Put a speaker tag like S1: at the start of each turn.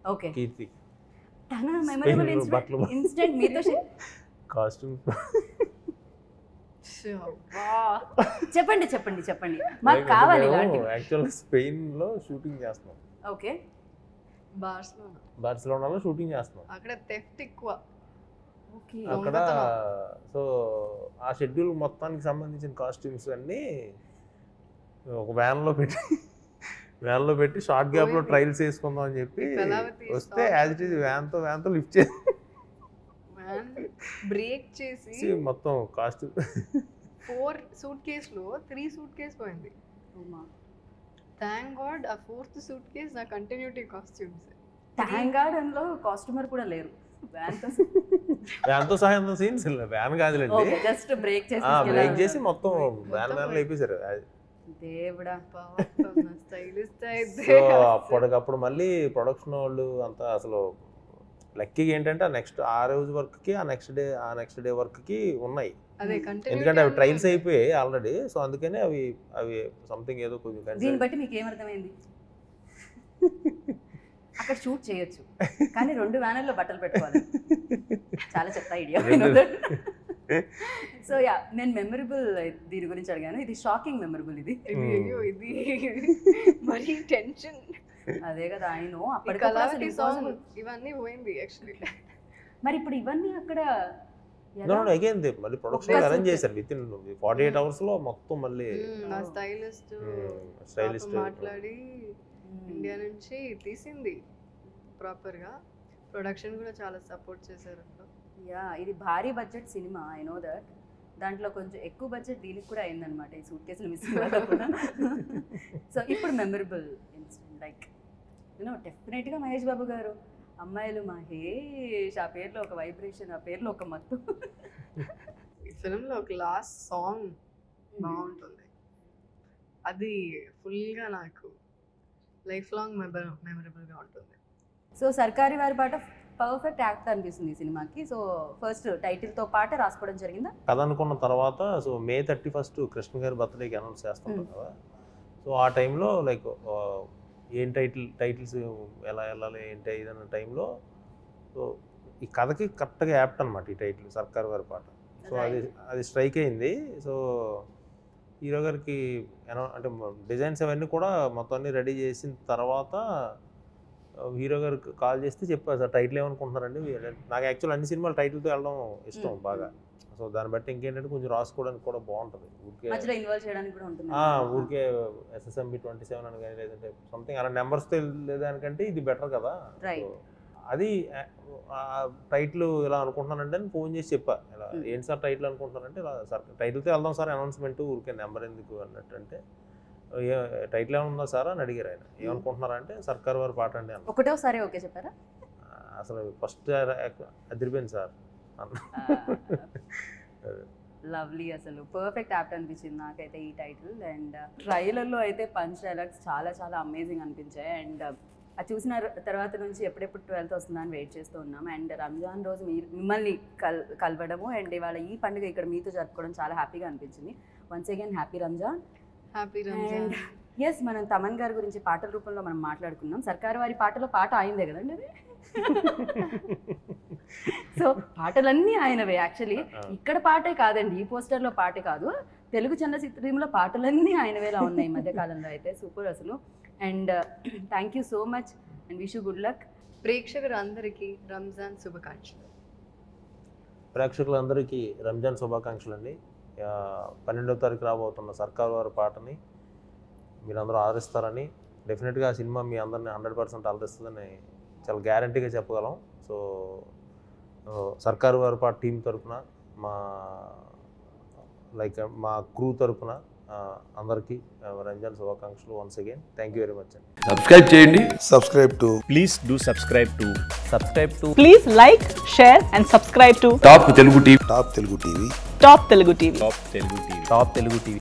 S1: Okay
S2: కీర్తి
S1: తన memorable
S2: Spain లో బట్టలు
S1: ఇన్సిడెంట్ ఇన్సిడెంట్ మీతో share-
S2: కాస్ట్యూమ్
S1: చెప్పండి చెప్పండి చెప్పండి మాకు కావాలి ఇలాంటివి
S2: యాక్చువల్ స్పెయిన్ లో షూటింగ్ చేస్తున్నాం
S1: ఓకే
S3: బార్సిలోనా
S2: బార్సిలోనాలో షూటింగ్ చేస్తున్నాం
S3: అక్కడ థెఫ్ట్ ఎక్కువ
S1: ఓకే
S2: అక్కడ
S3: దొంగతనం.
S2: సో ఆ షెడ్యూల్ మొత్తానికి సంబంధించిన కాస్ట్యూమ్స్ అన్ని ఒక వ్యాన్ లో పెట్టి వ్యాన్ లో పెట్టి షార్ట్ గ్యాప్ లో
S3: పోయింది.
S2: ట్రయల్స్ వేసుకుందాం అని చెప్పి
S3: కళావతి
S2: వస్తే
S3: stop.
S2: As it is van తో వ్యాన్ తో లిఫ్ట్ చేసి
S3: బ్రేక్ చేసి
S2: మొత్తం కాస్ట్యూమ్
S3: ఫోర్ సూట్ కేసులో త్రీ సూట్ కేస్ పోయింది థ్యాంక్ గాడ్ ఆ ఫోర్త్ సూట్ కేస్ నా కంటిన్యూటీ కాస్ట్యూమ్స్
S1: థ్యాంక్ గాడ్ అందులో కాస్ట్యూమర్ కూడా లేరు వ్యాన్ తో
S2: వ్యాన్ తో సహాయం సీన్స్ వ్యాన్ కాదులేండి
S1: ఓకే జస్ట్ బ్రేక్ చేసి
S2: బ్రేక్ చేసి మొత్తం
S3: మొత్తం
S2: వ్యాన్ వ్యాన్ లేపేశారు
S1: దేవుడా
S3: స్టైలిస్ట్
S2: సో
S3: అయితే
S2: అప్పటికప్పుడు మళ్ళీ ప్రొడక్షన్ వాళ్ళు అంతా అసలు లక్కీగా ఏంటంటే ఆ నెక్స్ట్ ఆ రోజు వర్క్కి ఆ నెక్స్ట్ డే ఆ నెక్స్ట్ డే వర్క్కి ఉన్నాయి
S3: అదే
S2: ఎందుకంటే అవి ట్రయల్స్
S3: కంటిన్యూ
S2: అయిపోయాయి ఆల్రెడీ సో అందుకని అవి అవి సంథింగ్ ఏదో కొంచెం
S1: దీన్ని
S2: concern-
S1: బట్టి మీకు ఏమర్థమైంది అక్కడ షూట్ చేయొచ్చు కానీ రెండు వ్యానర్లో బట్టలు పెట్టుకోవాలి చాలా చెత్త ఐడియా
S2: రెండు-
S1: సో యా నేను మెమరబుల్ దీని గురించి అడిగాను ఇది షాకింగ్ మెమరబుల్ ఇది
S3: ఇది అయ్యో ఇది మరీ టెన్షన్
S1: అదే కదా ఆయన
S3: ఈ కళావతి సాంగ్ ఇవన్నీ పోయింది యాక్చువల్లీ
S1: మరి ఇప్పుడు ఇవన్నీ అక్కడ
S2: No,
S1: ఎలా?
S2: no, again, they మళ్ళీ ప్రొడక్షన్
S1: ఒక్క
S2: అరేంజ్
S1: suit.
S2: చేశారు with in forty eight hours లో మొత్తం మళ్ళీ
S3: నా స్టైలిస్ట్
S2: స్టైలిస్ట్
S3: మాట్లాడి
S1: మ్మ్.
S3: ఇండియా నుంచి తీసింది ప్రాపర్ గా ప్రొడక్షన్ కూడా చాలా సపోర్ట్ చేశారు అందులో.
S1: యా ఇది భారీ budget cinema I know that దాంట్లో కొంచెం ఎక్కువ బడ్జెట్ దీనికి కూడా అయిందనమాట ఈ సూట్ కేసులు మిస్ వల్ల కూడా సో ఇప్పుడు మెమరబుల్ ఇన్సిడెంట్ లైక్ యూనో డెఫినెట్గా మహేష్ బాబు గారు అమ్మాయిలు మహేష్ ఆ పేర్లో ఒక వైబ్రేషన్ ఆ పేర్లో ఒక మత్తు
S3: ఈ ఫిల్మ్ లో ఒక లాస్ట్ సాంగ్ బాగుంటుంది అది ఫుల్ గా నాకు లైఫ్ లాంగ్ మెమరబుల్ గా ఉంటుంది
S1: సో సర్కారీ వారి పాట పర్ఫెక్ట్ యాక్ట్ అనిపిస్తుంది ఈ సినిమాకి సో ఫస్ట్ టైటిల్తో పాట రాసుకోవడం జరిగిందా
S2: కథ అనుకున్న తర్వాత so May thirty first Krishna గారి బర్త్డేకి అనౌన్స్ చేస్తుంటాం కదా సో ఆ టైంలో లైక్ ఏం టైటిల్ టైటిల్స్ ఎలా వెళ్ళాలి ఏంటి ఇదన్న టైంలో సో ఈ కథకి కరెక్ట్గా యాప్ట్ అనమాట ఈ టైటిల్ సర్కార్ వారి పాట సో అది అది స్ట్రైక్ అయింది సో హీరో గారికి ఏమో అంటే డిజైన్స్ అవన్నీ కూడా మొత్తం అన్ని రెడీ చేసిన తర్వాత హీరో గారికి కాల్ చేస్తే చెప్పారు సార్ టైటిల్ ఏమనుకుంటున్నారండి నాకు యాక్చువల్ అన్ని సినిమాలు టైటిల్తో వెళ్ళడం ఇష్టం
S1: Mm.
S2: బాగా సో దాన్ని బట్టి ఇంకేంటంటే కొంచెం రాసుకోవడానికి కూడా బాగుంటుంది ఊరికే
S1: మధ్యలో ఇన్వాల్వ్ చేయడానికి కూడా ఉంటుంది
S2: ఆ, ఊరికే ఎస్ఎస్ఎంబి ట్వంటీ సెవెన్ అని కానీ లేదంటే సంథింగ్ అలా నెంబర్స్తో లేదానికంటే ఇది బెటర్ కదా
S1: Right.
S2: So, అది టైటిల్ ఇలా అనుకుంటున్నానంటే నేను ఫోన్ చేసి చెప్పా ఇలా
S1: Hmm.
S2: ఏంటి సార్ టైటిల్ అనుకుంటున్నారంటే ఇలా సార్ టైటిల్తో వెళ్దాం సార్ అనౌన్స్మెంట్ ఊరికే నెంబర్ ఎందుకు అన్నట్టు అంటే ఏ టైటిల్ ఏమైనా ఉందా సార్ అని అడిగారు ఆయన ఏమనుకుంటున్నారంటే సర్కార్ వారి పాట అండి అన్న
S1: ఒకటోసారి ఓకే చెప్పారా
S2: అసలు ఫస్ట్ అదిరిపోయింది సార్ అన్న
S1: లవ్లీ అసలు పర్ఫెక్ట్ యాప్ట్ అనిపించింది నాకైతే ఈ టైటిల్ అండ్ ట్రైలర్లో అయితే పంచ్ డైలాగ్స్ చాలా చాలా అమేజింగ్ అనిపించాయి అండ్ అది చూసిన తర్వాత నుంచి ఎప్పుడెప్పుడు ట్వెల్త్ వస్తుందా అని వెయిట్ చేస్తూ ఉన్నాం అండ్ రంజాన్ రోజు మీరు మిమ్మల్ని కల్ కలవడము అండ్ ఇవాళ ఈ పండుగ ఇక్కడ మీతో జరుపుకోవడం చాలా హ్యాపీగా అనిపించింది once again happy Ramzan
S3: happy Ramzan
S1: yes మనం తమన్ గారి గురించి పాటల రూపంలో మనం మాట్లాడుకున్నాం సర్కారు వారి పాటలో పాట అయిందే కదండి అది సో పాటలన్నీ ఆయనవే యాక్చువల్లీ ఇక్కడ పాటే కాదండి ఈ పోస్టర్లో పాటే కాదు తెలుగు చలనచిత్రంలో పాటలన్నీ ఆయనవేలా ఉన్నాయి ఈ మధ్య కాలంలో అయితే సూపర్ అసలు and thank you so much and wish good luck
S3: ప్రేక్షకులు అందరికీ రంజాన్ శుభాకాంక్షలు
S2: ప్రేక్షకులందరికీ రంజాన్ శుభాకాంక్షలు అండి ఆ, పన్నెండవ తారీఖు రాబోతున్న సర్కార్ వారి పాటని మీరందరూ ఆదరిస్తారని డెఫినెట్గా ఆ సినిమా మీ అందరిని హండ్రెడ్ పర్సెంట్ ఆదరిస్తుందని చాలా గ్యారంటీగా చెప్పగలం సో ఆ, సర్కార్ వారి పాట టీం తరపున మా లైక్ మా క్రూ తరపున ఆ, అందరికీ ఆ, రంజాన్ శుభాకాంక్షలు once again thank you very much అండి
S4: సబ్స్క్రైబ్ చేయండి
S5: subscribe to
S6: please do subscribe to subscribe to
S7: Please like, share, and subscribe to
S4: top Telugu TV
S5: Top Telugu TV.
S7: Top Telugu TV.
S6: top telugu tv top telugu tv